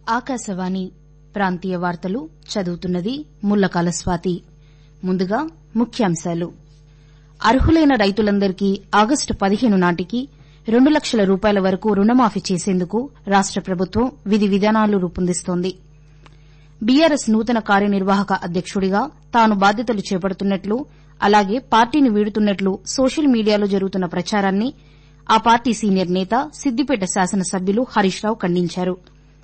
ఆకాశవాణి ప్రాంతీయ వార్తలు చదువుతున్నది ముల్లకాల స్వాతి ముందుగా ముఖ్యాంశాలు అర్హులైన రైతులందరికీ ఆగస్టు పదిహేను నాటికి రెండు లక్షల రూపాయల వరకు రుణమాఫీ చేసేందుకు రాష్ట ప్రభుత్వం విధి విధానాలు రూపొందిస్తోంది బీఆర్ఎస్ నూతన కార్యనిర్వాహక అధ్యక్షుడిగా తాను బాధ్యతలు చేపడుతున్నట్లు అలాగే పార్టీని వీడుతున్నట్లు సోషల్ మీడియాలో జరుగుతున్న ప్రచారాన్ని ఆ పార్టీ సీనియర్ నేత సిద్దిపేట శాసనసభ్యులు హరీష్ రావు ఖండించారు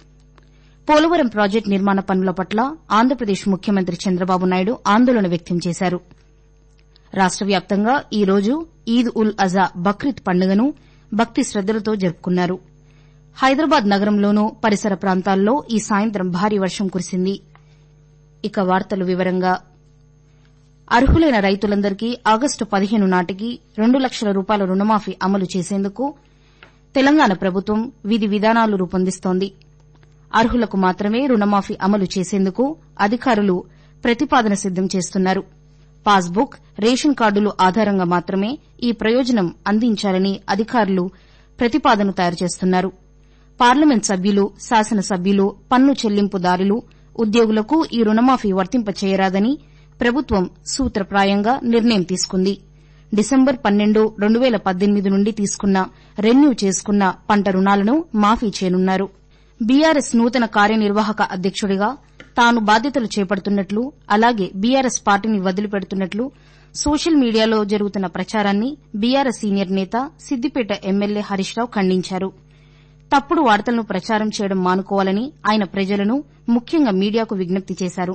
పోలవరం ప్రాజెక్టు నిర్మాణ పనుల పట్ల ఆంధ్రప్రదేశ్ ముఖ్యమంత్రి చంద్రబాబు నాయుడు ఆందోళన వ్యక్తం చేశారు రాష్ట వ్యాప్తంగా ఈ రోజు ఈద్ ఉల్ అజా బక్రీద్ పండుగను భక్తి శ్రద్దలతో జరుపుకున్నారు హైదరాబాద్ నగరంలోనూ పరిసర ప్రాంతాల్లో ఈ సాయంత్రం భారీ వర్షం కురిసింది ఇక వార్తలు వివరంగా అర్హులైన రైతులందరికీ ఆగస్టు పదిహేను నాటికి రెండు లక్షల రూపాయల రుణమాఫీ అమలు చేసేందుకు తెలంగాణ ప్రభుత్వం విధి విధానాలు రూపొందిస్తోంది అర్హులకు మాత్రమే రుణమాఫీ అమలు చేసేందుకు అధికారులు ప్రతిపాదన సిద్దం చేస్తున్నారు పాస్బుక్ రేషన్ కార్డులు ఆధారంగా మాత్రమే ఈ ప్రయోజనం అందించాలని అధికారులు ప్రతిపాదన తయారు చేస్తున్నారు పార్లమెంట్ సభ్యులు శాసనసభ్యులు పన్ను చెల్లింపుదారులు ఉద్యోగులకు ఈ రుణమాఫీ వర్తింపచేయరాదని ప్రభుత్వం సూత్రప్రాయంగా నిర్ణయం తీసుకుంది డిసెంబర్ పన్నెండు రెండు పేల పద్దెనిమిది నుండి తీసుకున్న రెన్యూ చేసుకున్న పంట రుణాలను మాఫీ చేయనున్నారు బీఆర్ఎస్ నూతన కార్యనిర్వాహక అధ్యక్షుడిగా తాను బాధ్యతలు చేపడుతున్నట్లు అలాగే బీఆర్ఎస్ పార్టీని వదిలిపెడుతున్నట్లు సోషల్ మీడియాలో జరుగుతున్న ప్రచారాన్ని బీఆర్ఎస్ సీనియర్ నేత సిద్దిపేట ఎమ్మెల్యే హరీష్ రావు ఖండించారు తప్పుడు వార్తలను ప్రచారం చేయడం మానుకోవాలని ఆయన ప్రజలను ముఖ్యంగా మీడియాకు విజ్ఞప్తి చేశారు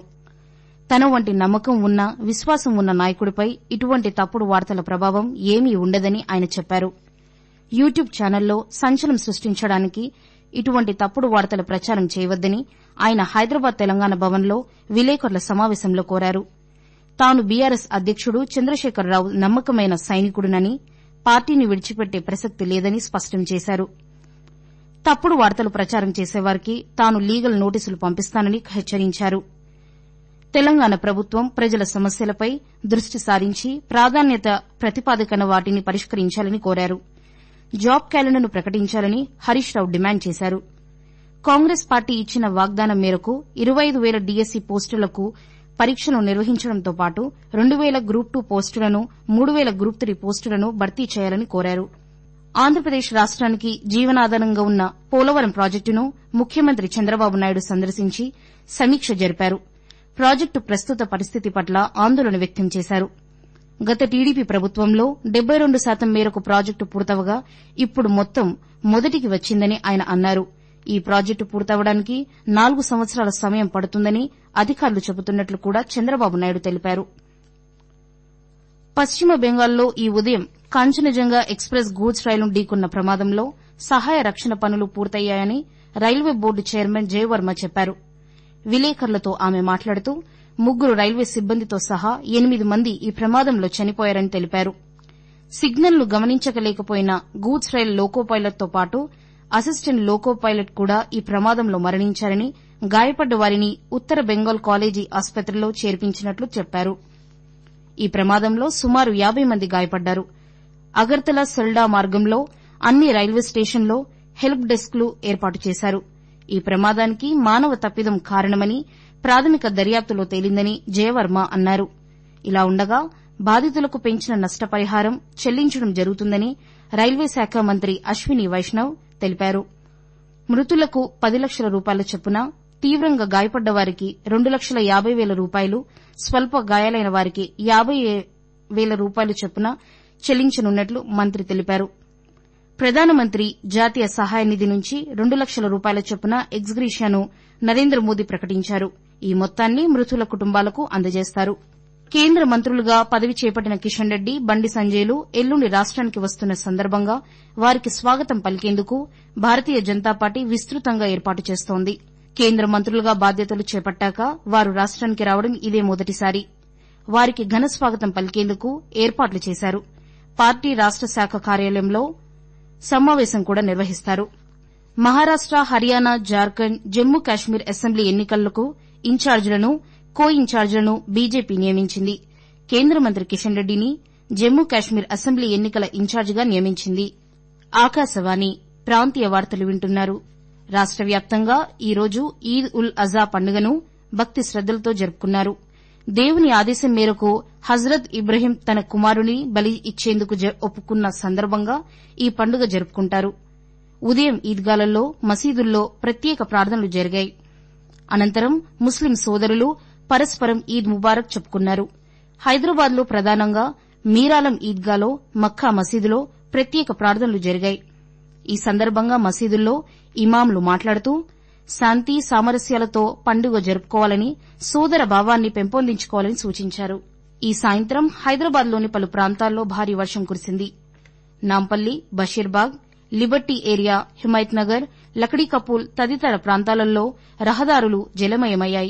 తన వంటి నమ్మకం ఉన్న విశ్వాసం ఉన్న నాయకుడిపై ఇటువంటి తప్పుడు వార్తల ప్రభావం ఏమీ ఉండదని ఆయన చెప్పారు యూట్యూబ్ ఛానల్లో సంచలనం సృష్టించడానికి ఇటువంటి తప్పుడు వార్తల ప్రచారం చేయవద్దని ఆయన హైదరాబాద్ తెలంగాణ భవన్లో విలేకరుల సమావేశంలో కోరారు తాను బీఆర్ఎస్ అధ్యక్షుడు చంద్రశేఖరరావు నమ్మకమైన సైనికుడినని పార్టీని విడిచిపెట్టే ప్రసక్తి లేదని స్పష్టం చేశారు తప్పుడు వార్తలు ప్రచారం చేసేవారికి తాను లీగల్ నోటీసులు పంపిస్తానని హెచ్చరించారు తెలంగాణ ప్రభుత్వం ప్రజల సమస్యలపై దృష్టి సారించి ప్రాధాన్యత ప్రతిపాదికన వాటిని పరిష్కరించాలని కోరారు జాబ్ క్యాలెండర్ను ప్రకటించాలని హరీష్ రావు డిమాండ్ చేశారు కాంగ్రెస్ పార్టీ ఇచ్చిన వాగ్దానం మేరకు ఇరవై ఐదు వేల డీఎస్సీ పోస్టులకు పరీక్షలు నిర్వహించడంతో పాటు రెండు వేల గ్రూప్ టూ పోస్టులను మూడు వేల గ్రూప్ త్రీ పోస్టులను భర్తీ చేయాలని కోరారు ఆంధ్రప్రదేశ్ రాష్ట్రానికి జీవనాధారంగా ఉన్న పోలవరం ప్రాజెక్టును ముఖ్యమంత్రి చంద్రబాబు నాయుడు సందర్శించి సమీక్ష జరిపారు ప్రాజెక్టు ప్రస్తుత పరిస్థితి పట్ల ఆందోళన వ్యక్తం చేశారు గత టీడీపీ ప్రభుత్వంలో డెబ్బై రెండు శాతం మేరకు ప్రాజెక్టు పూర్తవగా ఇప్పుడు మొత్తం మొదటికి వచ్చిందని ఆయన అన్నారు ఈ ప్రాజెక్టు పూర్తవడానికి నాలుగు సంవత్సరాల సమయం పడుతుందని అధికారులు చెబుతున్నట్లు కూడా చంద్రబాబు నాయుడు తెలిపారు పశ్చిమ బెంగాల్లో ఈ ఉదయం కాంచనజంగా ఎక్స్ప్రెస్ గూడ్స్ రైలును ఢీకొన్న ప్రమాదంలో సహాయ రక్షణ పనులు పూర్తయ్యాయని రైల్వే బోర్డు చైర్మన్ జయవర్మ చెప్పారు విలేకరులతో ఆమె మాట్లాడుతూ ముగ్గురు రైల్వే సిబ్బందితో సహా ఎనిమిది మంది ఈ ప్రమాదంలో చనిపోయారని తెలిపారు సిగ్నల్ను గమనించలేకపోయిన గూడ్స్ రైలు లోకో పైలట్తో పాటు అసిస్టెంట్ లోకో పైలట్ కూడా ఈ ప్రమాదంలో మరణించారని గాయపడ్డ వారిని ఉత్తర బెంగాల్ కాలేజీ ఆసుపత్రిలో చేర్పించినట్లు చెప్పారు ఈ ప్రమాదంలో సుమారు యాబై మంది గాయపడ్డారు అగర్తల సెల్డా మార్గంలో అన్ని రైల్వే స్టేషన్లో హెల్ప్ డెస్క్లు ఏర్పాటు చేశారు ఈ ప్రమాదానికి మానవ తప్పిదం కారణమని ప్రాథమిక దర్యాప్తులో తేలిందని జయవర్మ అన్నారు ఇలా ఉండగా బాధితులకు పెంచిన నష్టపరిహారం చెల్లించడం జరుగుతుందని రైల్వే శాఖ మంత్రి అశ్విని వైష్ణవ్ తెలిపారు మృతులకు పది లక్షల రూపాయల చొప్పున తీవ్రంగా గాయపడ్డ వారికి రెండు లక్షల యాబై వేల రూపాయలు స్వల్ప గాయాలైన వారికి యాబై వేల రూపాయల చొప్పున చెల్లించనున్నట్లు మంత్రి తెలిపారు ప్రధానమంత్రి జాతీయ సహాయ నిధి నుంచి రెండు లక్షల రూపాయల చొప్పున ఎక్స్గ్రీషియాను నరేంద్ర మోదీ ప్రకటించారు ఈ మొత్తాన్ని మృతుల కుటుంబాలకు అందజేస్తారు కేంద్ర మంత్రులుగా పదవి చేపట్టిన కిషన్ రెడ్డి బండి సంజయ్లు ఎల్లుండి రాష్ట్రానికి వస్తున్న సందర్భంగా వారికి స్వాగతం పలికేందుకు భారతీయ జనతా పార్టీ విస్తృతంగా ఏర్పాటు చేస్తోంది కేంద్ర మంత్రులుగా బాధ్యతలు చేపట్టాక వారు రాష్ట్రానికి రావడం ఇదే మొదటిసారి వారికి ఘన స్వాగతం పలికేందుకు ఏర్పాట్లు చేశారు పార్టీ రాష్ట శాఖ కార్యాలయంలో సమావేశం కూడా నిర్వహిస్తారు మహారాష్ట హర్యానా జార్ఖండ్ జమ్మూ కాశ్మీర్ అసెంబ్లీ ఎన్నికలకు ఇన్ఛార్జీలను కో ఇన్ఛార్జీలను బీజేపీ నియమించింది కేంద్ర మంత్రి కిషన్ రెడ్డిని జమ్మూ కాశ్మీర్ అసెంబ్లీ ఎన్నికల ఇన్ఛార్జిగా నియమించింది ఆకాశవాణి ప్రాంతీయ వార్తలు వింటున్నారు రాష్ట వ్యాప్తంగా ఈరోజు ఈద్ ఉల్ అజా పండుగను భక్తి శ్రద్దలతో జరుపుకున్నారు దేవుని ఆదేశం మేరకు హజ్రత్ ఇబ్రహీం తన కుమారుని బలి ఇచ్చేందుకు ఒప్పుకున్న సందర్భంగా ఈ పండుగ జరుపుకుంటారు ఉదయం ఈద్గాలలో మసీదుల్లో ప్రత్యేక ప్రార్థనలు జరిగాయి అనంతరం ముస్లిం సోదరులు పరస్పరం ఈద్ ముబారక్ చెప్పుకున్నారు హైదరాబాద్లో ప్రధానంగా మీరాలం ఈద్గాలో మక్కా మసీదులో ప్రత్యేక ప్రార్థనలు జరిగాయి ఈ సందర్భంగా మసీదుల్లో ఇమాంలు మాట్లాడుతూ శాంతి సామరస్యాలతో పండుగ జరుపుకోవాలని సోదర భావాన్ని పెంపొందించుకోవాలని సూచించారు ఈ సాయంత్రం హైదరాబాద్లోని పలు ప్రాంతాల్లో భారీ వర్షం కురిసింది నాంపల్లి బషీర్బాగ్ లిబర్టీ ఏరియా హిమాయత్ నగర్ లక్డీకపూల్ తదితర ప్రాంతాలలో రహదారులు జలమయమయ్యాయి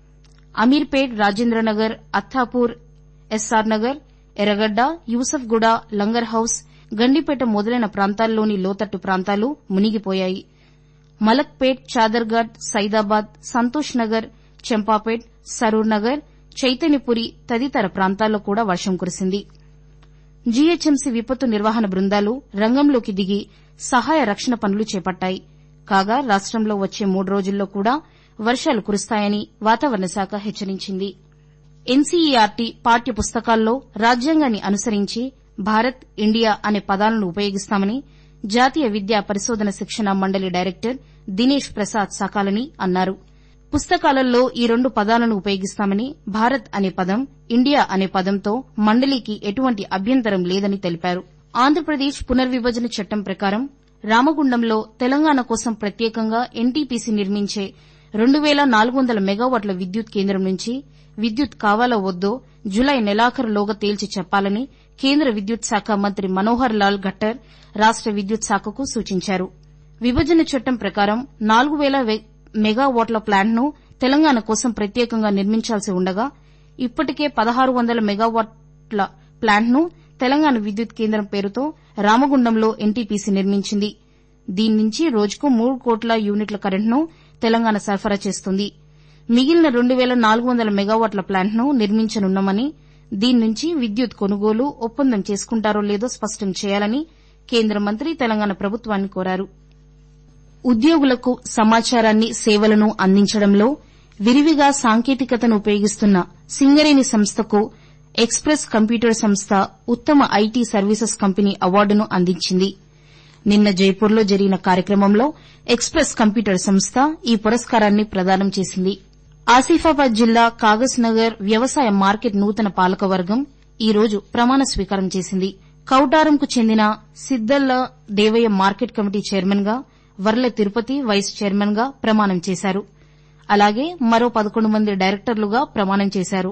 అమీర్పేట్ రాజేంద్రనగర్ అత్తాపూర్ ఎస్ఆర్ నగర్ ఎర్రగడ్డ యూసఫ్గూడ లంగర్ హౌస్ గండిపేట మొదలైన ప్రాంతాల్లోని లోతట్టు ప్రాంతాలు మునిగిపోయాయి మలక్పేట్ చాదర్ఘాట్ సైదాబాద్ సంతోష్ నగర్ చెంపాపేట్ సరూర్ నగర్ చైతన్యపురి తదితర ప్రాంతాల్లో కూడా వర్షం కురిసింది జీహెచ్ఎంసీ విపత్తు నిర్వహణ బృందాలు రంగంలోకి దిగి సహాయ రక్షణ పనులు చేపట్టాయి కాగా రాష్టంలో వచ్చే మూడు రోజుల్లో కూడా వర్షాలు కురుస్తాయని వాతావరణ శాఖ హెచ్చరించింది ఎన్సీఈఆర్టీ పాఠ్య పుస్తకాల్లో రాజ్యాంగాన్ని అనుసరించి భారత్ ఇండియా అనే పదాలను ఉపయోగిస్తామని జాతీయ విద్యా పరిశోధన శిక్షణ మండలి డైరెక్టర్ దినేష్ ప్రసాద్ సకాలని అన్నారు పుస్తకాలలో ఈ రెండు పదాలను ఉపయోగిస్తామని భారత్ అనే పదం ఇండియా అనే పదంతో మండలికి ఎటువంటి అభ్యంతరం లేదని తెలిపారు ఆంధ్రప్రదేశ్ పునర్విభజన చట్టం ప్రకారం రామగుండంలో తెలంగాణ కోసం ప్రత్యేకంగా ఎన్టీపీసీ నిర్మించే రెండు వేల నాలుగు వందల మెగావాట్ల విద్యుత్ కేంద్రం నుంచి విద్యుత్ కావాలో వద్దో జులై నెలాఖరులోగా తేల్చి చెప్పాలని కేంద్ర విద్యుత్ శాఖ మంత్రి మనోహర్ లాల్ ఘట్టర్ రాష్ట విద్యుత్ శాఖకు సూచించారు విభజన చట్టం ప్రకారం నాలుగు వేల మెగావాట్ల ప్లాంట్ను తెలంగాణ కోసం ప్రత్యేకంగా నిర్మించాల్సి ఉండగా ఇప్పటికే పదహారు వందల మెగావాట్ల ప్లాంట్ను తెలంగాణ విద్యుత్ కేంద్రం పేరుతో రామగుండంలో ఎన్టీపీసీ నిర్మించింది దీని నుంచి రోజుకు మూడు కోట్ల యూనిట్ల కరెంట్ను తెలంగాణ సరఫరా చేస్తుంది మిగిలిన రెండు వేల నాలుగు వందల మెగావాట్ల ప్లాంట్ను నిర్మించనున్నామని దీని నుంచి విద్యుత్ కొనుగోలు ఒప్పందం చేసుకుంటారో లేదో స్పష్టం చేయాలని కేంద్ర మంత్రి తెలంగాణ ప్రభుత్వాన్ని కోరారు ఉద్యోగులకు సమాచారాన్ని సేవలను అందించడంలో విరివిగా సాంకేతికతను ఉపయోగిస్తున్న సింగరేణి సంస్థకు ఎక్స్ప్రెస్ కంప్యూటర్ సంస్థ ఉత్తమ ఐటీ సర్వీసెస్ కంపెనీ అవార్డును అందించింది నిన్న జైపూర్లో జరిగిన కార్యక్రమంలో ఎక్స్ప్రెస్ కంప్యూటర్ సంస్థ ఈ పురస్కారాన్ని ప్రదానం చేసింది ఆసిఫాబాద్ జిల్లా కాగజ్ నగర్ వ్యవసాయ మార్కెట్ నూతన పాలకవర్గం ఈ రోజు ప్రమాణ స్వీకారం చేసింది కౌటారంకు చెందిన Siddalla Devaiah market committee chairman గా వర్ల తిరుపతి వైస్ చైర్మన్ గా ప్రమాణం చేశారు అలాగే మరో పదకొండు మంది డైరెక్టర్లుగా ప్రమాణం చేశారు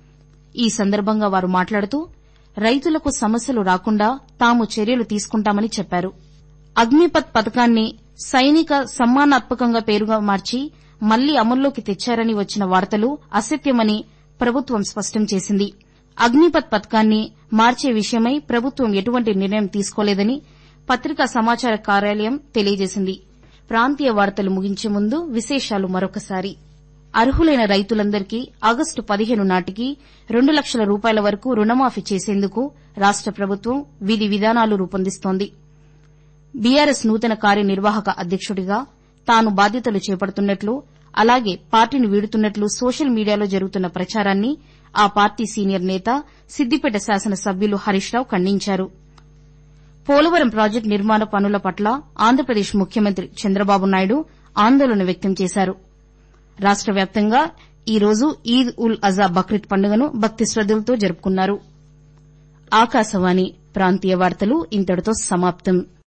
ఈ సందర్భంగా వారు మాట్లాడుతూ రైతులకు సమస్యలు రాకుండా తాము చర్యలు తీసుకుంటామని చెప్పారు అగ్నిపథ్ పథకాన్ని సైనిక సమ్మానాత్మకంగా పేరుగా మార్చి మళ్లీ అమల్లోకి తెచ్చారని వచ్చిన వార్తలు అసత్యమని ప్రభుత్వం స్పష్టం చేసింది అగ్నిపథ్ పథకాన్ని మార్చే విషయమై ప్రభుత్వం ఎటువంటి నిర్ణయం తీసుకోలేదని పత్రికా సమాచార కార్యాలయం తెలియజేసింది ప్రాంతీయ వార్తలు ముగించే ముందు విశేషాలు మరొకసారి అర్హులైన రైతులందరికీ ఆగస్టు పదిహేను నాటికి రెండు లక్షల రూపాయల వరకు రుణమాఫీ చేసేందుకు రాష్ట ప్రభుత్వం విధి విధానాలు రూపొందిస్తోంది బీఆర్ఎస్ నూతన కార్యనిర్వాహక అధ్యక్షుడిగా తాను బాధ్యతలు చేపడుతున్నట్లు అలాగే పార్టీని వీడుతున్నట్లు సోషల్ మీడియాలో జరుగుతున్న ప్రచారాన్ని ఆ పార్టీ సీనియర్ నేత సిద్దిపేట శాసనసభ్యులు హరీష్ రావు ఖండించారు పోలవరం ప్రాజెక్టు నిర్మాణ పనుల పట్ల ఆంధ్రప్రదేశ్ ముఖ్యమంత్రి చంద్రబాబు నాయుడు ఆందోళన వ్యక్తం చేశారు రాష్ట వ్యాప్తంగా ఈ రోజు ఈద్ ఉల్ అజా బక్రీద్ పండుగను భక్తి శ్రద్దలతో జరుపుకున్నారు ఆకాశవాణి ప్రాంతీయ వార్తలు ఇంతటితో సమాప్తం